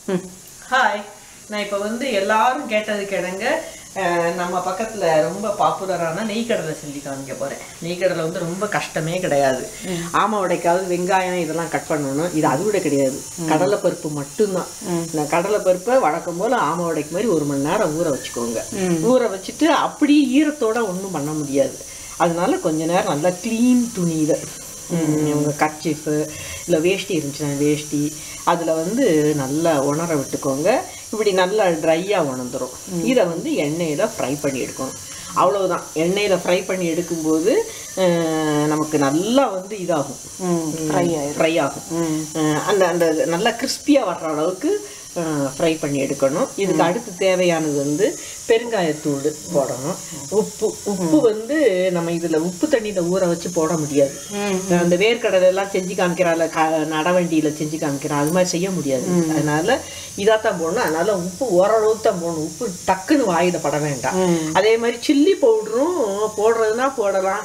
Hi நான் இப்போ வந்து எல்லாரும் கேட்டதுக்கு இடங்க அஹ், நம்ம பக்கத்துல ரொம்ப பாப்புலரான நெய்க்கடலை செஞ்சு காமிக்க போறேன் நெய்க்கடலை வந்து ரொம்ப கஷ்டமே கிடையாது ஆமா உடைக்காவது வெங்காயம் இதெல்லாம் கட் பண்ணணும் இது அது விட கிடையாது கடலை பருப்பு மட்டும்தான் இந்த கடலை பருப்பை வழக்கம் போல ஆமா உடைக்கு மாதிரி ஒரு மணி நேரம் ஊற வச்சுக்கோங்க ஊற வச்சுட்டு அப்படியே ஈரத்தோட ஒன்றும் பண்ண முடியாது அதனால கொஞ்ச நேரம் நல்லா க்ளீன் துணியில உங்கள் கர்ச்சிஃபு இல்லை வேஷ்டி இருந்துச்சுன்னா வேஷ்டி அதில் வந்து நல்லா உணர விட்டுக்கோங்க இப்படி நல்லா ட்ரையாக உணர்ந்துரும் இதை வந்து எண்ணெயில் ஃப்ரை பண்ணி எடுக்கணும் அவ்வளவுதான் எண்ணெயில் ஃப்ரை பண்ணி எடுக்கும்போது அஹ், நமக்கு நல்லா வந்து இதாகும் ஃப்ரை ஃப்ரை ஆகும் அஹ், அந்த அந்த நல்லா கிறிஸ்பியாக வர்ற அளவுக்கு ஃப்ரை பண்ணி எடுக்கணும் இதுக்கு அடுத்து தேவையானது வந்து பெருங்காயத்தூள் போடணும் உப்பு உப்பு வந்து நம்ம இதில் உப்பு தண்ணியில் ஊற வச்சு போட முடியாது அந்த வேர்க்கடலை எல்லாம் செஞ்சு காமிக்கிறாள் க நடவண்டியில் செஞ்சு காமிக்கிறான் அது மாதிரி செய்ய முடியாது அதனால இதாத்தான் போடணும் அதனால உப்பு ஓரளவுக்கு தான் போடணும் உப்பு டக்குன்னு வாயில பட வேண்டாம் அதே மாதிரி சில்லி பவுடரும் போடுறதுனா போடலாம்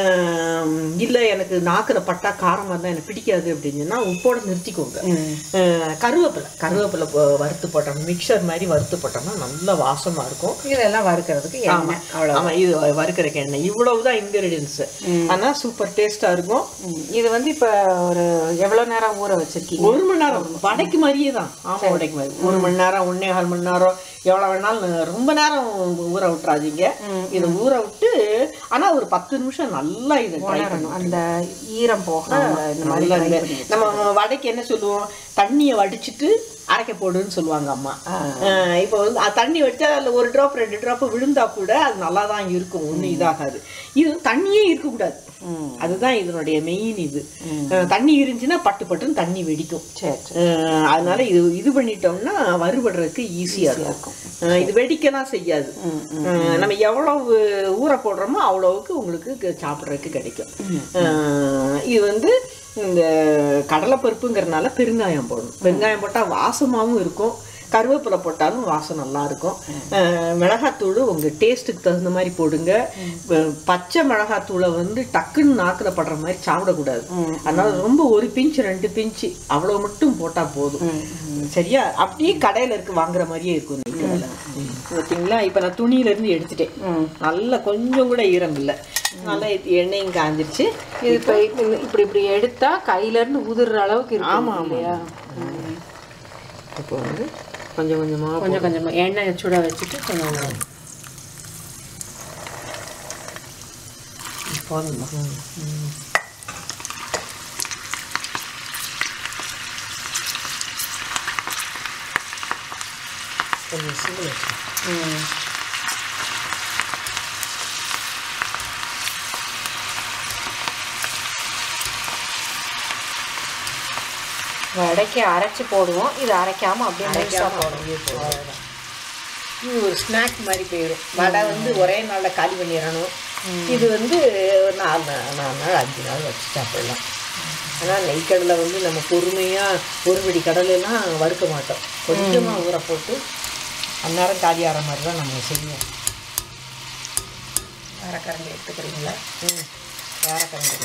இல்லை எனக்கு நாக்கில் பட்டா காரமாக இருந்தால் எனக்கு பிடிக்காது அப்படின்னு சொன்னா உப்போட நிறுத்திக்கோங்க அஹ் கருவேப்பிலை கருவேப்பிலை போ- வறுத்து போட்டோம் மிக்சர் மாதிரி வறுத்து போட்டோம்னா நல்ல வாசமாக இருக்கும் இதெல்லாம் வறுக்கிறதுக்கு ஆமா எண்ணெய் அவ்வளோ ஆமா இது வறுக்கிறக்கு எண்ணெய் இவ்வளவுதான் இன்கிரீடியன்ஸ் ஆனா சூப்பர் டேஸ்டா இருக்கும் ம். இது வந்து இப்போ ஒரு எவ்வளோ நேரம் ஊற வச்சிருக்கீங்க ஒரு மணி நேரம் வடைக்கு மாதிரியே தான் ஆமா வடைக்கு மாதிரி ஒரு மணி நேரம் ஒன்னே கால் மணி நேரம் எவ்வளவு வேணாலும் ரொம்ப நேரம் ஊற விட்டுறாதீங்க இதை ஊற விட்டு ஆனா ஒரு பத்து நிமிஷம் நல்லா இதை ட்ரை உணரணும் அந்த ஈரம் போக இந்த மாதிரி நல்லா try இந்த பண்ணி. நம்ம வடைக்கு என்ன சொல்லுவோம் தண்ணியை வடிச்சிட்டு அரைக்க போடுன்னு சொல்லுவாங்க அம்மா அஹ் இப்போ வந்து அஹ் தண்ணி வச்சா அதில் ஒரு ட்ராப் ரெண்டு ட்ராப் விழுந்தா கூட அது நல்லா தான் இருக்கும் ஒன்றும் இதாகாது இது தண்ணியே இருக்கக்கூடாது அதுதான் இதனுடைய மெயின் இது அஹ் தண்ணி இருந்துச்சுன்னா பட்டு பட்டுன்னு தண்ணி வெடிக்கும் சரி சரி அஹ் அதனால இது இது பண்ணிட்டோம்னா வறுபடுறதுக்கு ஈஸியா இருக்கும் அஹ் இது வெடிக்கலாம் செய்யாது அஹ் நம்ம எவ்வளவு ஊற போடுறோமோ அவ்வளவுக்கு உங்களுக்கு க- சாப்பிட்றதுக்கு கிடைக்கும் அஹ் இது வந்து இந்த கடலைப்பருப்புங்கிறனால பெருங்காயம் போடணும் வெங்காயம் போட்டால் வாசமாகவும் இருக்கும் கருவேப்பிலை போட்டாலும் வாசம் நல்லா இருக்கும் அஹ் மிளகாத்தூள் உங்கள் டேஸ்ட்டுக்கு தகுந்த மாதிரி போடுங்க அஹ் பச்சை மிளகாத்தூளை வந்து டக்குன்னு நாக்கில் படுற மாதிரி சாப்பிடக்கூடாது அதனால ரொம்ப ஒரு பிஞ்ச் ரெண்டு பிஞ்சு அவ்வளோ மட்டும் போட்டால் போதும் சரியா அப்படியே கடையில் இருக்கு வாங்குற மாதிரியே இருக்கும் நெய்க்கடலை பார்த்தீங்களா இப்போ நான் துணியிலேருந்து எடுத்துட்டேன் நல்லா கொஞ்சம் கூட ஈரம் இல்லை நல்லா இது எண்ணெயும் காஞ்சிருச்சு இது இப்போ இப்படி இப்படி எடுத்தா கையில இருந்து உதிர்ற அளவுக்கு இருக்கு ஆமா, ஆமா. இல்லையா இப்போ வந்து கொஞ்சம் கொஞ்சமாக கொஞ்சம் கொஞ்சமா எண்ணெய் சுட வச்சுட்டு கொஞ்சம் போதுமா கொஞ்சம் சில்லு வச்சு ம். வடைக்கு அரைச்சு போடுவோம் இது அரைக்காம அப்படியே நைஸா போடுவோம் இது ஒரு ஸ்நாக் மாதிரி போயிடும் வடை வந்து ஒரே நாளில் காலி பண்ணிடணும் இது வந்து ஒரு நாலு நா- நாலு நாள் அஞ்சு நாள் வச்சு சாப்பிடலாம் ஆனால் நெய்க்கடலை வந்து நம்ம பொறுமையாக ஒரு பிடி கடலைலாம் வறுக்க மாட்டோம் கொஞ்சமாக ஊற போட்டு அந்நேரம் காலி ஆகிற மாதிரி தான் நம்ம செய்வோம் அரைக்கரண்டி எடுத்துக்கிறீங்களா ம் வேற கரண்டி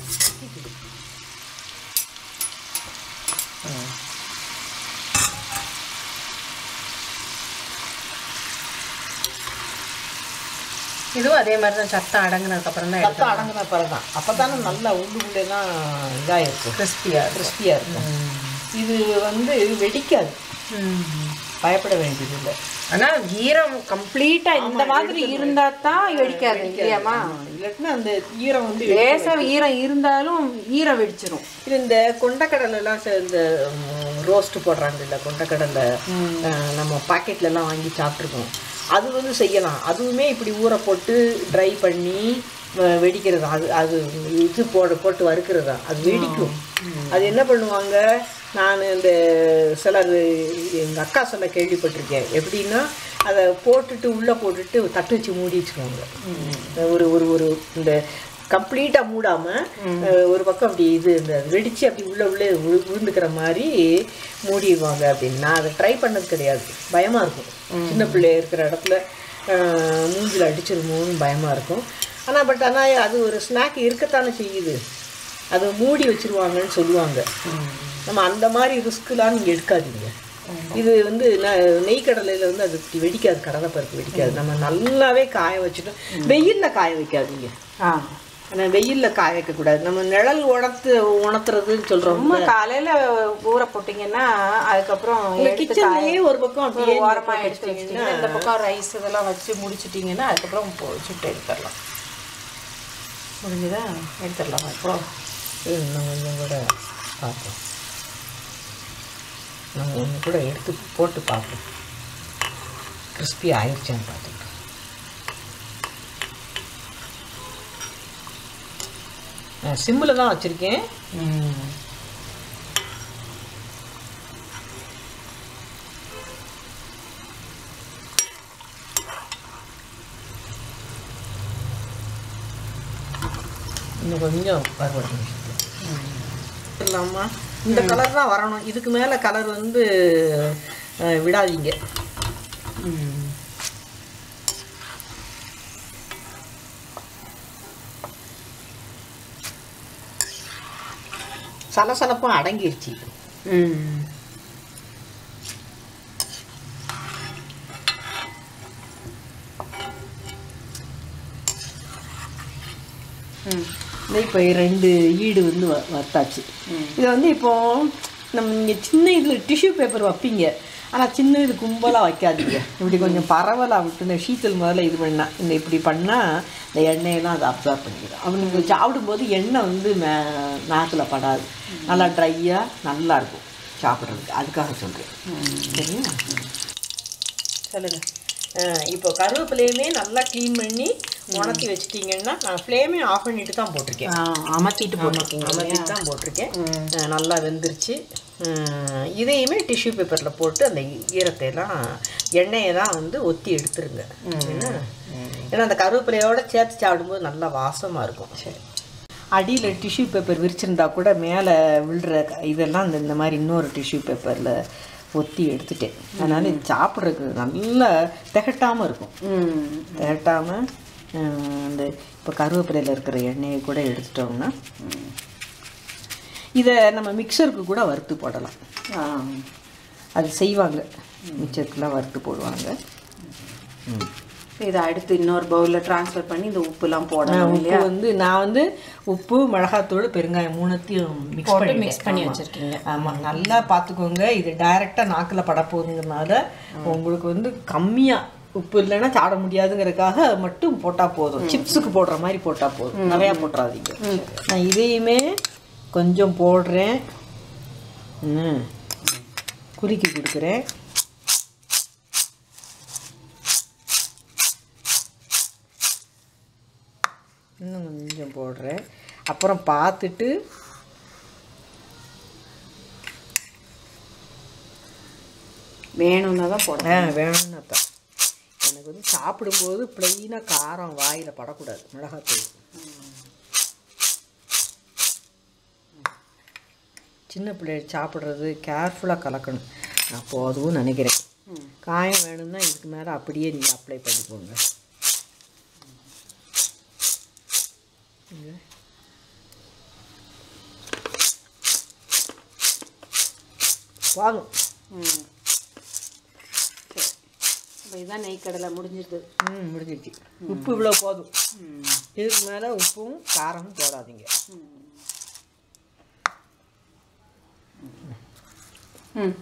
இதுவும் அதே மாதிரி தான் சத்தம் அடங்குனதுக்கு அப்புறம் தான் சத்தம் அடங்கின பிறகு தான் அப்போ தானே நல்லா உள்ளுக்குள்ளேலாம் இதாக இருக்கும் கிறிஸ்பியா கிறிஸ்பியாக இருக்கும் இது வந்து வெடிக்காது பயப்பட வேண்டியதில்லை ஆனா ஈரம் கம்ப்ளீட்டா இந்த மாதிரி இருந்தா தான் வெடிக்காது இல்லையாமா இல்லாட்டினா அந்த ஈரம் வந்து லேசா ஈரம் இருந்தாலும் ஈரம் வெடிச்சிரும் இது இந்த கொண்டக்கடலைலாம் சே- இந்த ரோஸ்ட் போடுறாங்க இல்லை கொண்டக்கடலை அஹ், நம்ம பாக்கெட்ல எல்லாம் வாங்கி சாப்பிட்ருக்கோம் அது வந்து செய்யலாம் அதுவுமே இப்படி ஊற போட்டு ட்ரை பண்ணி அஹ், வெடிக்கிறது அது அது இது போட போட்டு வறுக்கிறது தான் அது வெடிக்கும் அது என்ன பண்ணுவாங்க நான் இந்த சிலர் எங்கள் அக்கா சொல்ல கேள்விப்பட்டிருக்கேன் எப்படின்னா அதை போட்டுட்டு உள்ளே போட்டுட்டு தட்டு வச்சு மூடி வச்சுருவாங்க ஒரு ஒரு ஒரு இந்த கம்ப்ளீட்டாக மூடாமல் ஒரு பக்கம் அப்படி இது இந்த வெடிச்சு அப்படி உள்ள உள்ளே விழு- விழுந்துக்கிற மாதிரி மூடிடுவாங்க அப்படின்னு நான் அதை ட்ரை பண்ணது கிடையாது பயமாக இருக்கும் சின்ன பிள்ளை இருக்கிற இடத்துல அஹ், மூஞ்சில அடிச்சிருமோன்னு பயமாக இருக்கும் ஆனால் பட் ஆனால் அது ஒரு ஸ்நாக் இருக்கத்தானே செய்யுது அதை மூடி வச்சிருவாங்கன்னு சொல்லுவாங்க நம்ம அந்த மாதிரி ரிஸ்க்லாம் நீங்கள் எடுக்காதீங்க இது வந்து ந- நெய் கடலையில வந்து அது இப்படி வெடிக்காது கடலைப்பருப்பு வெடிக்காது நம்ம நல்லாவே காய வச்சுட்டோம் வெயில்ல காய வைக்காதீங்க ஆ ஆனா வெயில்ல காய வைக்க கூடாது நம்ம நிழல் உணர்த்து உணர்த்துறதுன்னு சொல்றோம் சும்மா காலையில ஊற போட்டீங்கன்னா அதுக்கப்புறம் எடுத்து காய- கிச்சன்லயே ஒரு பக்கம் ஒரு அப்படியே ஓரமா எடுத்து வச்சிட்டீங்கன்னா இந்த பக்கம் ரைஸ் இதெல்லாம் வச்சு முடிச்சிட்டிங்கன்னா அதுக்கப்புறம் போ- சுட்டு எடுத்துடலாம் முடிஞ்சுதா எடுத்துடலாம் அப்புறம் இன்னும் கொஞ்சம் கூட பார்ப்போம் நம்ம ஒன்று கூட எடுத்து போட்டு பார்ப்போம் கிறிஸ்பி ஆயிடுச்சான்னு பார்த்துக்கிட்டோம் நான் சிம்மில் தான் வச்சுருக்கேன் இன்னும் கொஞ்சம் பருவடை இல்லாமா இந்த கலர் தான் வரணும் இதுக்கு மேலே கலர் வந்து அஹ், விடாதீங்க சலசலப்பும் அடங்கிருச்சு ம் ம் இந்த இப்போ ரெண்டு ஈடு வந்து வ- வறுத்தாச்சு இதை வந்து இப்போ நம்ம நீங்கள் சின்ன இதில் டிஷ்யூ பேப்பர் வைப்பீங்க ஆனால் சின்ன இது கும்பலாக வைக்காதீங்க இப்படி கொஞ்சம் பரவலாக விட்டு இந்த ஷீத்தல் முதல்ல இது பண்ணா இந்த இப்படி பண்ணால் இந்த எண்ணெயெல்லாம் அதை அப்சர்வ் பண்ணிடும் அப்படி நீங்கள் சாப்பிடும்போது எண்ணெய் வந்து மே நாக்கில் படாது நல்லா ட்ரையாக நல்லா இருக்கும் சாப்பிட்றதுக்கு அதுக்காக சொல்கிறேன் சரியா சொல்லுங்க அஹ் இப்போ கருவேப்பிலையுமே நல்லா க்ளீன் பண்ணி உணர்த்தி வச்சிட்டிங்கன்னா நான் ஃப்ளேமே ஆஃப் பண்ணிட்டு தான் போட்டிருக்கேன் ஆ அமர்த்திட்டு போட்டிருக்கீங்க அமர்த்திட்டு தான் போட்டிருக்கேன் அஹ் நல்லா வெந்துருச்சு அஹ் இதையுமே டிஷ்யூ பேப்பரில் போட்டு அந்த ஈரத்தை எல்லாம் எண்ணெயை தான் வந்து ஒத்தி எடுத்துருங்க என்ன? ஏன்னா அந்த கருவேப்பிலையோட சேர்த்து சாப்பிடும்போது நல்லா வாசமாக இருக்கும் சரி அடியில் டிஷ்யூ பேப்பர் விரிச்சிருந்தா கூட மேலே விழுற க- இதெல்லாம் இந்த இந்த மாதிரி இன்னொரு டிஷ்யூ பேப்பரில் ஒத்தி எடுத்துட்டேன் அதனால் இது சாப்பிட்றதுக்கு நல்லா திகட்டாமல் இருக்கும் ம் திகட்டாமல் இந்த இப்போ கருவேப்பிலையில் இருக்கிற எண்ணெயை கூட எடுத்துட்டோம்னா இதை நம்ம மிக்சருக்கு கூட வறுத்து போடலாம் ஆ அது செய்வாங்க மிக்சருக்குலாம் வறுத்து போடுவாங்க இதை அடுத்து இன்னொரு பவுலில் ட்ரான்ஸ்ஃபர் பண்ணி இந்த உப்புலாம் போடணும் உப்பு இல்லையா வந்து நான் வந்து உப்பு மிளகாத்தூள் பெருங்காயம் மூணுத்தையும் மிக்ஸ் போட்டு பண்ணி mix பண்ணி ஆமா. வச்சிருக்கீங்க. ஆமாம் நல்லா பார்த்துக்கோங்க இது டைரெக்டாக நாக்கில் பட போகுதுங்கிறனால உங்களுக்கு வந்து கம்மியாக உப்பு இல்லைன்னா சாப்பிட முடியாதுங்கிறதுக்காக மட்டும் போட்டால் போதும் சிப்ஸுக்கு போடுற மாதிரி போட்டால் போதும் நிறையா போட்டுறாதீங்க நான் இதையுமே கொஞ்சம் போடுறேன் ம். குலுக்கி கொடுக்குறேன் இன்னும் கொஞ்சம் போடுறேன் அப்புறம் பார்த்துட்டு வேணும்னா தான் போடணும் ஆ வேணும்னா தான் எனக்கு வந்து சாப்பிடும்போது ப்ளெயினாக காரம் வாயில் படக்கூடாது மிளகாத்தூள் சின்ன பிள்ளைகள் சாப்பிட்றது கேர்ஃபுல்லாக கலக்கணும் நான் போதும் நினைக்கிறேன் காயம் வேணும்னா இதுக்கு மேலே அப்படியே நீங்கள் அப்ளை பண்ணிக்கோங்க இங்க. வாங்கும் ம் சரி இப்போ இதான் நெய்க்கடலை முடிஞ்சிருது ம் முடிஞ்சிருச்சு உப்பு இவ்வளோ போதும் ம் இதுக்கு மேலே உப்பும் காரமும் போடாதீங்க ம்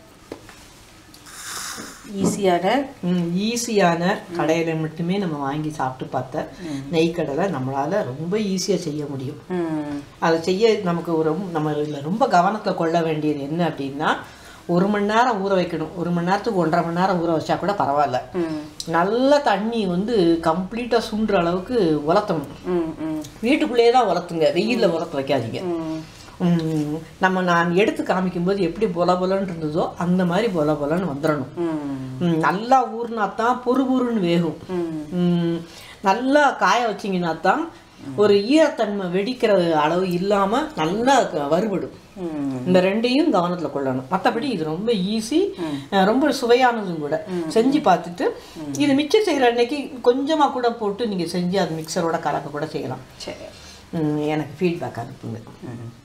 ஈஸியான ம் ஈஸியான கடையில் மட்டுமே நம்ம வாங்கி சாப்பிட்டு பார்த்த நெய்க்கடலை நம்மளால் ரொம்ப ஈஸியாக செய்ய முடியும் ம் அதை செய்ய நமக்கு ஒரு ரொம்ப- நம்ம இதில் ரொம்ப கவனத்தை கொள்ள வேண்டியது என்ன அப்படின்னா ஒரு மணி நேரம் ஊற வைக்கணும் ஒரு மணி நேரத்துக்கு ஒன்றரை மணி நேரம் ஊற வச்சா கூட பரவாயில்ல ம் நல்ல தண்ணி வந்து கம்ப்ளீட்டாக சுண்டுற அளவுக்கு உலர்த்தணும் ம் ம் வீட்டுக்குள்ளேயே தான் உலர்த்துங்க வெயிலில் உலர்த்த வைக்காதீங்க ம் ம், நம்ம நான் எடுத்து காமிக்கும்போது எப்படி பொல பொலன்னு இருந்ததோ அந்த மாதிரி பொல பொலன்னு வந்துடணும் ம் ம், நல்லா ஊறினா தான் பொறு பொறுன்னு வேகும் ம் ம், நல்லா காய வச்சிங்கன்னா தான் ஒரு ஈரத்தன்மை வெடிக்கிற அளவு இல்லாமல் நல்லா க- வறுபடும் ம் இந்த ரெண்டையும் கவனத்தில் கொள்ளணும் மற்றபடி இது ரொம்ப ஈஸி ரொம்ப சுவையானதும் கூட செஞ்சு பார்த்துட்டு இது மிச்சம் செய்கிற அன்னைக்கு கொஞ்சமாக கூட போட்டு நீங்கள் செஞ்சு அது மிக்சரோட கலக்க கூட செய்யலாம் சரி ம், எனக்கு ஃபீட்பேக் அனுப்புங்க ம்